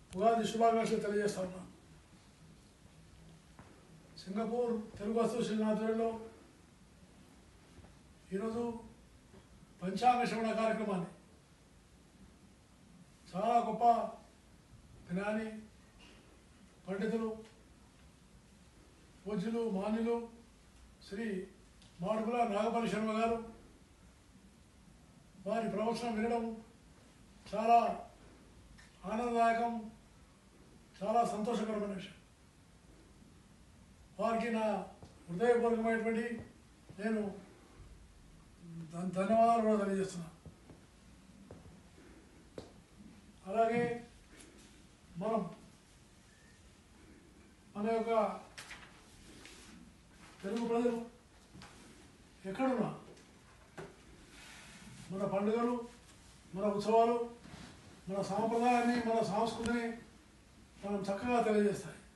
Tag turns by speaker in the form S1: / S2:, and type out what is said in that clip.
S1: ఉగాది శుభాకాంక్షలు తెలియజేస్తా ఉన్నాను సింగపూర్ తెలుగు వస్తు శ్రీనాథుడిలో ఈరోజు పంచాంగ శ్రవణ కార్యక్రమాన్ని చాలా గొప్ప జ్ఞాని పండితులు పూజ్యులు మాన్యులు శ్రీ మాడుగుల నాగపల్లి శర్మ గారు వారి ప్రవచనం వినడం చాలా ఆనందదాయకం చాలా సంతోషకరమైన విషయం వారికి నా హృదయపూర్వకమైనటువంటి నేను ధన్- ధన్యవాదాలు కూడా తెలియజేస్తున్నాను అలాగే మనం మన యొక్క తెలుగు ప్రజలు ఎక్కడున్నా మన పండుగలు మన ఉత్సవాలు మన సాంప్రదాయాన్ని మన సంస్కృతిని మనం చక్కగా తెలియజేస్తాయి